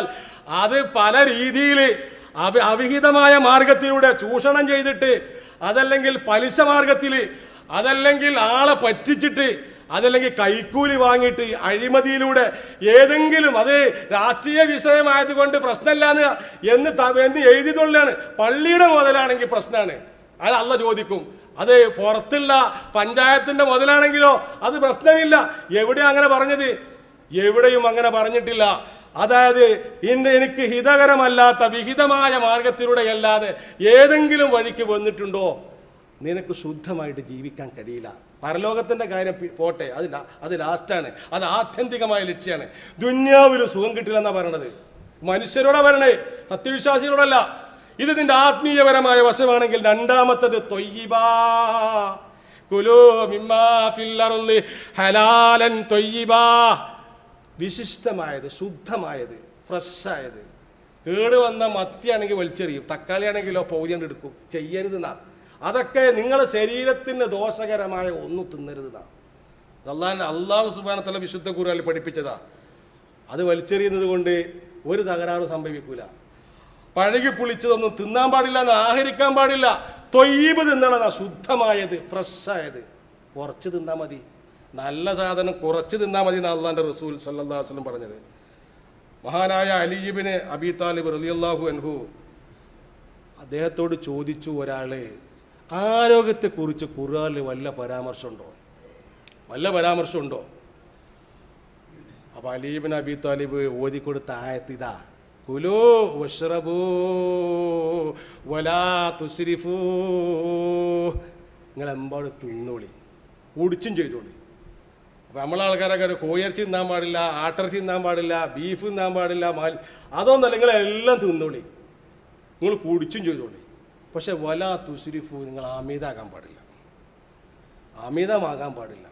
അത് പല രീതിയിൽ അവ അവിഹിതമായ മാർഗത്തിലൂടെ ചൂഷണം ചെയ്തിട്ട് അതല്ലെങ്കിൽ പലിശ മാർഗത്തിൽ അതല്ലെങ്കിൽ ആളെ പറ്റിച്ചിട്ട് അതല്ലെങ്കിൽ കൈക്കൂലി വാങ്ങിയിട്ട് അഴിമതിയിലൂടെ ഏതെങ്കിലും അത് രാഷ്ട്രീയ വിഷയമായതുകൊണ്ട് പ്രശ്നമില്ലാന്ന് എന്ന് ത- എന്ന് എഴുതിയിട്ടുള്ളതാണ് പള്ളിയുടെ മുതലാണെങ്കിൽ പ്രശ്നമാണ് അത് അല്ല ചോദിക്കും അത് പുറത്തുള്ള പഞ്ചായത്തിന്റെ മുതലാണെങ്കിലോ അത് പ്രശ്നമില്ല എവിടെയും അങ്ങനെ പറഞ്ഞത് എവിടെയും അങ്ങനെ പറഞ്ഞിട്ടില്ല അതായത് ഇന്ന് എനിക്ക് ഹിതകരമല്ലാത്ത വിഹിതമായ മാർഗത്തിലൂടെ അല്ലാതെ ഏതെങ്കിലും വഴിക്ക് വന്നിട്ടുണ്ടോ നിനക്ക് ശുദ്ധമായിട്ട് ജീവിക്കാൻ കഴിയില്ല പരലോകത്തിന്റെ കാര്യം പി- പോട്ടെ അത് ലാ- അത് ലാസ്റ്റാണ് അത് ആത്യന്തികമായ ലക്ഷ്യമാണ് ദുന്യാവിൽ സുഖം കിട്ടില്ലെന്നാ പറയണത് മനുഷ്യരോടാ പറയണേ സത്യവിശ്വാസികളോടല്ല ഇത് നിന്റെ ആത്മീയപരമായ വശമാണെങ്കിൽ രണ്ടാമത്തത് തൊയ്യിബാ കുലൂ മിമ്മാ ഫിൽ അർളി ഹലാലൻ തൊയ്യിബാ വിശിഷ്ടമായത് ശുദ്ധമായത് ഫ്രഷായത് കേട് വന്ന മത്തിയാണെങ്കിൽ വലിച്ചെറിയും തക്കാളി ആണെങ്കിലോ പൗതിയണ്ട് എടുക്കും ചെയ്യരുതെന്നാ അതൊക്കെ നിങ്ങളുടെ ശരീരത്തിന് ദോഷകരമായ ഒന്നും തിന്നരുതെന്നാ അള്ളാൻ അള്ളാഹു സുബാനത്തല വിശുദ്ധ കുറാൽ പഠിപ്പിച്ചതാ അത് വലിച്ചെറിയുന്നത് കൊണ്ട് ഒരു തകരാറും സംഭവിക്കൂല പഴകി പുളിച്ചതൊന്നും തിന്നാൻ പാടില്ല എന്ന് ആഹരിക്കാൻ പാടില്ല തൊയ്യീബ് തിന്നണതാ ശുദ്ധമായത് ഫ്രഷായത് കുറച്ച് തിന്നാൽ മതി നല്ല സാധനം കുറച്ച് തിന്നാൽ മതി എന്ന് അള്ളാൻ്റെ റസൂൽ സല്ലല്ലാഹു അലൈഹി വസല്ലം പറഞ്ഞത് മഹാനായ അലീബിന് അബി താലിബ് റളിയല്ലാഹു അൻഹു അദ്ദേഹത്തോട് ചോദിച്ചു ഒരാള് ആരോഗ്യത്തെക്കുറിച്ച് ഖുർആനിൽ വല്ല പരാമർശമുണ്ടോ വല്ല പരാമർശമുണ്ടോ അപ്പോൾ അലീബിൻ അബി താലിബ് ഓതിക്കൊടുത്ത ആയത്ത് ഇതാ കുലോ വഷ്റബൂ വലാ തുസ്രിഫൂ നിങ്ങൾ എമ്പാട് തിന്നോളി കുടിച്ചും ചെയ്തോളി അപ്പോൾ നമ്മളെ ആൾക്കാരൊക്കെ ഒരു കോയിറച്ചി തിന്നാൻ പാടില്ല ആട്ടിറച്ചി തിന്നാൻ പാടില്ല ബീഫ് തിന്നാൻ പാടില്ല മാൽ അതൊന്നല്ല നിങ്ങളെല്ലാം തിന്നോളി നിങ്ങൾ കുടിച്ചും ചെയ്തോളി പക്ഷെ വലാ തുസ്രിഫു നിങ്ങൾ അമിതാകാൻ പാടില്ല അമിതമാകാൻ പാടില്ല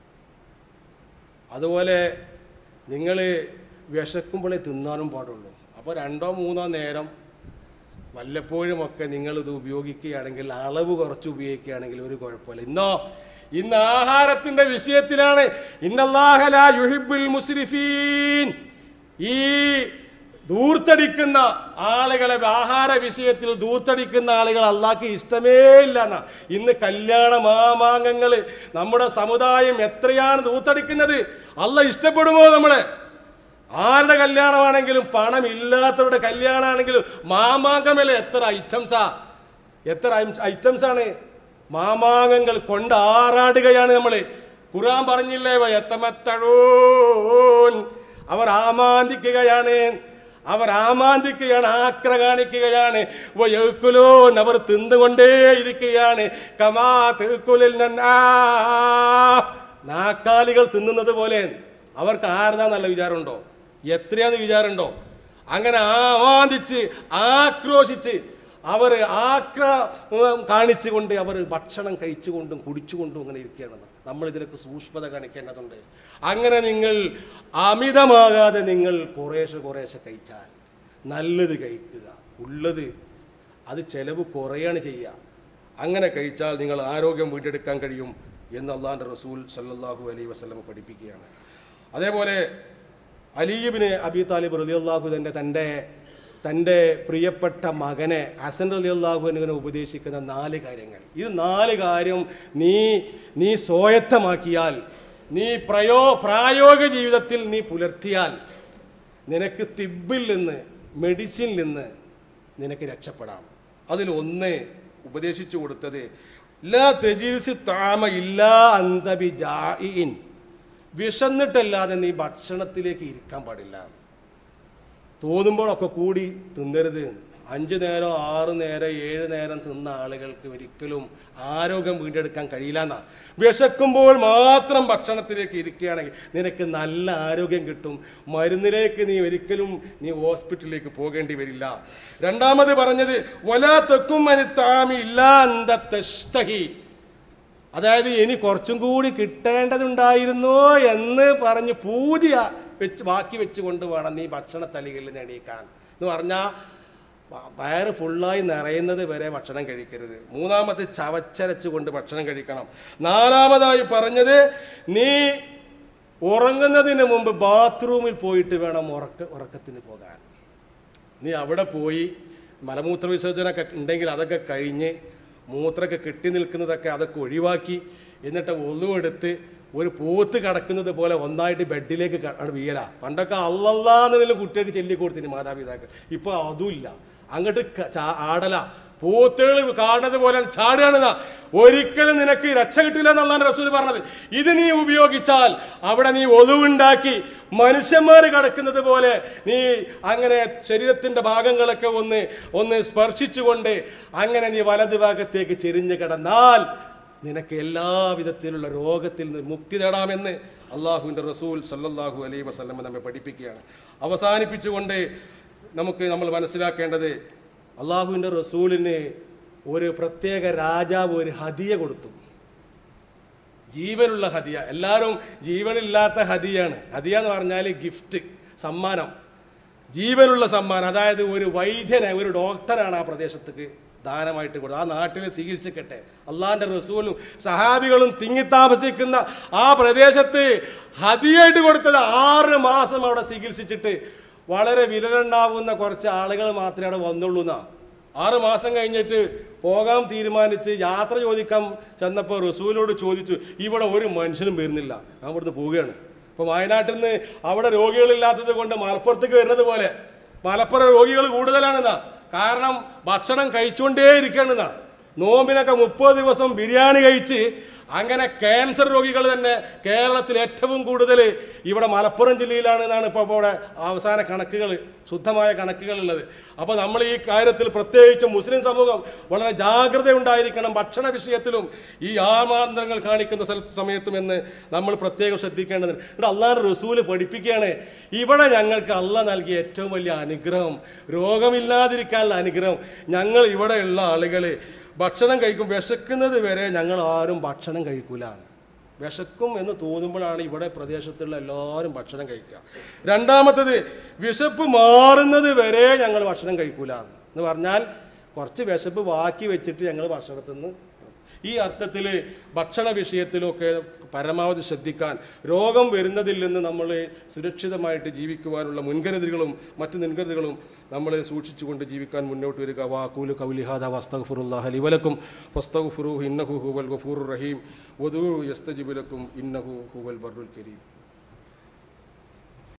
അതുപോലെ നിങ്ങൾ വിശക്കുമ്പോഴേ തിന്നാനും പാടുള്ളൂ അപ്പോൾ രണ്ടോ മൂന്നോ നേരം വല്ലപ്പോഴുമൊക്കെ നിങ്ങളിത് ഉപയോഗിക്കുകയാണെങ്കിൽ അളവ് കുറച്ച് ഉപയോഗിക്കുകയാണെങ്കിൽ ഒരു കുഴപ്പമില്ല ഇന്നോ ഇന്ന് ആഹാരത്തിന്റെ വിഷയത്തിലാണ് ഇന്നല്ലാഹല യുഹിബുൽ മുസ്രിഫീൻ ഈ ദൂർത്തടിക്കുന്ന ആളുകളെ ആഹാര വിഷയത്തിൽ ദൂർത്തടിക്കുന്ന ആളുകൾ അള്ളാഹ്ക്ക് ഇഷ്ടമേ ഇല്ല എന്നാ ഇന്ന് കല്യാണ മാമാങ്കങ്ങൾ നമ്മുടെ സമുദായം എത്രയാണ് ദൂർത്തടിക്കുന്നത് അല്ല ഇഷ്ടപ്പെടുമോ നമ്മളെ ആരുടെ കല്യാണമാണെങ്കിലും പണം ഇല്ലാത്തവരുടെ കല്യാണമാണെങ്കിലും മാമാങ്കമേല എത്ര ഐറ്റംസാ എത്ര ഐറ്റംസ് ആണ് മാമാങ്കങ്ങൾ കൊണ്ട് ആറാടുകയാണ് നമ്മൾ ഖുർആൻ പറഞ്ഞില്ലേ എത്തമത്തഴൂൻ അവർ ആമാന്തിക്കുകയാണ് അവർ ആമാന്തിക്കുകയാണ് ആക്ര കാണിക്കുകയാണ് വയക്കുലോൻ അവർ തിന്നുകൊണ്ടേ ഇരിക്കുകയാണ് കമാ തീർക്കുലിൽ നാക്കാലികൾ തിന്നുന്നത് പോലെ അവർക്ക് ആരതാന്നല്ല വിചാരമുണ്ടോ എത്രയാന്ന് വിചാരമുണ്ടോ അങ്ങനെ ആവാദിച്ച് ആക്രോശിച്ച് അവർ ആക്ര ഉം, കാണിച്ചുകൊണ്ട് അവർ ഭക്ഷണം കഴിച്ചുകൊണ്ടും കുടിച്ചുകൊണ്ടും അങ്ങനെ ഇരിക്കുകയാണെന്ന് നമ്മൾ ഇതിനൊക്കെ സൂക്ഷ്മത കാണിക്കേണ്ടതുണ്ട് അങ്ങനെ നിങ്ങൾ അമിതമാകാതെ നിങ്ങൾ കുറേശ്ശെ കുറേശ്ശെ കഴിച്ചാൽ നല്ലത് കഴിക്കുക ഉള്ളത് അത് ചെലവ് കുറയാണ് ചെയ്യുക അങ്ങനെ കഴിച്ചാൽ നിങ്ങൾ ആരോഗ്യം വീണ്ടെടുക്കാൻ കഴിയും എന്ന് അള്ളാഹിൻ്റെ റസൂൽ സല്ലല്ലാഹു അലൈഹി വസല്ലം പഠിപ്പിക്കുകയാണ് അതേപോലെ അലീബിന് അബി താലിബ് റലിയല്ലാഹു തന്നെ തൻ്റെ തൻ്റെ പ്രിയപ്പെട്ട മകനെ ഹസൻ റലിയല്ലാഹുവിനെ ഉപദേശിക്കുന്ന നാല് കാര്യങ്ങൾ ഇത് നാല് കാര്യം നീ നീ സ്വായത്തമാക്കിയാൽ നീ പ്രയോ പ്രായോഗിക ജീവിതത്തിൽ നീ പുലർത്തിയാൽ നിനക്ക് തിബിൽ നിന്ന് മെഡിസിനിൽ നിന്ന് നിനക്ക് രക്ഷപ്പെടാം അതിൽ ഒന്ന് ഉപദേശിച്ചു കൊടുത്തത് ലാ തെജീസ് താമ ഇല്ലാ അന്തബി ജായിൻ വിശന്നിട്ടല്ലാതെ നീ ഭക്ഷണത്തിലേക്ക് ഇരിക്കാൻ പാടില്ല തോന്നുമ്പോഴൊക്കെ കൂടി തിന്നരുത് അഞ്ച് നേരം ആറ് നേരം ഏഴ് നേരം തിന്ന ആളുകൾക്ക് ഒരിക്കലും ആരോഗ്യം വീണ്ടെടുക്കാൻ കഴിയില്ല എന്നാ വിശക്കുമ്പോൾ മാത്രം ഭക്ഷണത്തിലേക്ക് ഇരിക്കുകയാണെങ്കിൽ നിനക്ക് നല്ല ആരോഗ്യം കിട്ടും മരുന്നിലേക്ക് നീ ഒരിക്കലും നീ ഹോസ്പിറ്റലിലേക്ക് പോകേണ്ടി വരില്ല രണ്ടാമത് പറഞ്ഞത് വലാ തെക്കും അനുത്താമി ഇല്ലാന്തസ്തഹി അതായത് ഇനി കുറച്ചും കൂടി കിട്ടേണ്ടതുണ്ടായിരുന്നു എന്ന് പറഞ്ഞ് പൂതിയ വെച്ച് ബാക്കി വെച്ചുകൊണ്ട് വേണം നീ ഭക്ഷണ തളികളിൽ എണീക്കാൻ എന്ന് പറഞ്ഞാൽ വയറ് ഫുള്ളായി നിറയുന്നത് വരെ ഭക്ഷണം കഴിക്കരുത് മൂന്നാമത് ചവച്ചരച്ച് കൊണ്ട് ഭക്ഷണം കഴിക്കണം നാലാമതായി പറഞ്ഞത് നീ ഉറങ്ങുന്നതിന് മുമ്പ് ബാത്റൂമിൽ പോയിട്ട് വേണം ഉറക്ക ഉറക്കത്തിന് പോകാൻ നീ അവിടെ പോയി മലമൂത്ര വിസർജനമൊക്കെ ഉണ്ടെങ്കിൽ അതൊക്കെ കഴിഞ്ഞ് മൂത്രമൊക്കെ കെട്ടി നിൽക്കുന്നതൊക്കെ അതൊക്കെ ഒഴിവാക്കി എന്നിട്ട് ഒന്നുമെടുത്ത് ഒരു പോത്ത് കിടക്കുന്നത് പോലെ ഒന്നായിട്ട് ബെഡിലേക്ക് ക- അങ്ങട് വീഴല പണ്ടൊക്കെ അല്ലല്ലാന്നതിലും കുട്ടികൾക്ക് ചൊല്ലിക്കൊടുത്തിന് മാതാപിതാക്കൾ ഇപ്പോൾ അതുമില്ല അങ്ങോട്ട് ക- ചാ- ആടല പോത്തുകൾ കാണുന്നത് പോലെ ചാടുകയാണെന്നാ ഒരിക്കലും നിനക്ക് രക്ഷ കിട്ടില്ല എന്നുള്ളതാണ് റസൂൽ പറഞ്ഞത് ഇത് നീ ഉപയോഗിച്ചാൽ അവിടെ നീ ഒതുവുണ്ടാക്കി മനുഷ്യന്മാർ കിടക്കുന്നത് പോലെ നീ അങ്ങനെ ശരീരത്തിൻ്റെ ഭാഗങ്ങളൊക്കെ ഒന്ന് ഒന്ന് സ്പർശിച്ചുകൊണ്ട് അങ്ങനെ നീ വലത് ഭാഗത്തേക്ക് ചെരിഞ്ഞ് കിടന്നാൽ നിനക്ക് എല്ലാ വിധത്തിലുള്ള രോഗത്തിൽ നിന്ന് മുക്തി നേടാമെന്ന് അള്ളാഹുവിൻ്റെ റസൂൽ സല്ലല്ലാഹു അലൈഹി വസല്ലമ നമ്മെ പഠിപ്പിക്കുകയാണ് അവസാനിപ്പിച്ചുകൊണ്ട് നമുക്ക് നമ്മൾ മനസ്സിലാക്കേണ്ടത് അള്ളാഹുവിൻ്റെ റസൂലിന് ഒരു പ്രത്യേക രാജാവ് ഒരു ഹദിയ കൊടുത്തു ജീവനുള്ള ഹദിയ എല്ലാവരും ജീവനില്ലാത്ത ഹദിയാണ് ഹദിയ എന്ന് പറഞ്ഞാൽ ഗിഫ്റ്റ് സമ്മാനം ജീവനുള്ള സമ്മാനം അതായത് ഒരു വൈദ്യനെ ഒരു ഡോക്ടറാണ് ആ പ്രദേശത്തേക്ക് ദാനമായിട്ട് കൊടുത്തത് ആ നാട്ടിൽ ചികിത്സിക്കട്ടെ അള്ളാഹിൻ്റെ റസൂലും സഹാബികളും തിങ്ങി താമസിക്കുന്ന ആ പ്രദേശത്ത് ഹദിയായിട്ട് കൊടുത്തത് ആറ് മാസം അവിടെ ചികിത്സിച്ചിട്ട് വളരെ വിരലുണ്ടാവുന്ന കുറച്ച് ആളുകൾ മാത്രമേ അവിടെ വന്നുള്ളൂ എന്നാ ആറ് മാസം കഴിഞ്ഞിട്ട് പോകാൻ തീരുമാനിച്ച് യാത്ര ചോദിക്കാൻ ചെന്നപ്പോൾ റസൂലിനോട് ചോദിച്ചു ഇവിടെ ഒരു മനുഷ്യനും വരുന്നില്ല ഞാൻ ഇവിടുന്ന് പോവുകയാണ് ഇപ്പോൾ വയനാട്ടിൽ നിന്ന് അവിടെ രോഗികളില്ലാത്തത് കൊണ്ട് മലപ്പുറത്തേക്ക് വരുന്നത് പോലെ മലപ്പുറം രോഗികൾ കൂടുതലാണെന്നാ കാരണം ഭക്ഷണം കഴിച്ചുകൊണ്ടേ ഇരിക്കുകയാണെന്നാ നോമ്പിനൊക്കെ മുപ്പത് ദിവസം ബിരിയാണി കഴിച്ച് അങ്ങനെ ക്യാൻസർ രോഗികൾ തന്നെ കേരളത്തിൽ ഏറ്റവും കൂടുതൽ ഇവിടെ മലപ്പുറം ജില്ലയിലാണ് എന്നാണ് ഇപ്പോൾ ഇവിടെ അവസാന കണക്കുകൾ ശുദ്ധമായ കണക്കുകളുള്ളത് അപ്പോൾ നമ്മൾ ഈ കാര്യത്തിൽ പ്രത്യേകിച്ചും മുസ്ലിം സമൂഹം വളരെ ജാഗ്രത ഉണ്ടായിരിക്കണം ഭക്ഷണ വിഷയത്തിലും ഈ ആമാന്തരങ്ങൾ കാണിക്കുന്ന സ്ഥല- സമയത്തും എന്ന് നമ്മൾ പ്രത്യേകം ശ്രദ്ധിക്കേണ്ടത് ഇവിടെ അള്ളാഹ് റസൂല് പഠിപ്പിക്കുകയാണ് ഇവിടെ ഞങ്ങൾക്ക് അള്ള നൽകിയ ഏറ്റവും വലിയ അനുഗ്രഹം രോഗമില്ലാതിരിക്കാനുള്ള അനുഗ്രഹം ഞങ്ങൾ ഇവിടെയുള്ള ആളുകൾ ഭക്ഷണം കഴിക്കും വിശക്കുന്നത് വരെ ഞങ്ങൾ ആരും ഭക്ഷണം കഴിക്കൂല വിശക്കും എന്ന് തോന്നുമ്പോഴാണ് ഇവിടെ പ്രദേശത്തുള്ള എല്ലാവരും ഭക്ഷണം കഴിക്കുക രണ്ടാമത്തത് വിശപ്പ് മാറുന്നത് വരെ ഞങ്ങൾ ഭക്ഷണം കഴിക്കൂല എന്ന് പറഞ്ഞാൽ കുറച്ച് വിശപ്പ് ബാക്കി വെച്ചിട്ട് ഞങ്ങൾ ഭക്ഷണത്തിൽ നിന്ന് ഈ അർത്ഥത്തിൽ ഭക്ഷണ വിഷയത്തിലൊക്കെ പരമാവധി ശ്രദ്ധിക്കാൻ രോഗം വരുന്നതിൽ നിന്ന് നമ്മൾ സുരക്ഷിതമായിട്ട് ജീവിക്കുവാനുള്ള മുൻകരുതലുകളും മറ്റു മുൻകരുതലുകളും നമ്മൾ സൂക്ഷിച്ചുകൊണ്ട് ജീവിക്കാൻ മുന്നോട്ട് വരിക വാക്കൂല് കൗലിഹാദ വസ്തഗ്ഫുറുല്ലാഹ ലിവലക്കും ഫസ്തഗ്ഫുറു ഇന്നഹു ഹുവൽ ഗഫൂറുർ റഹീം വദൂ യസ്തജിബുലക്കും ഇന്നഹു ഹുവൽ ബർറുൽ കരീം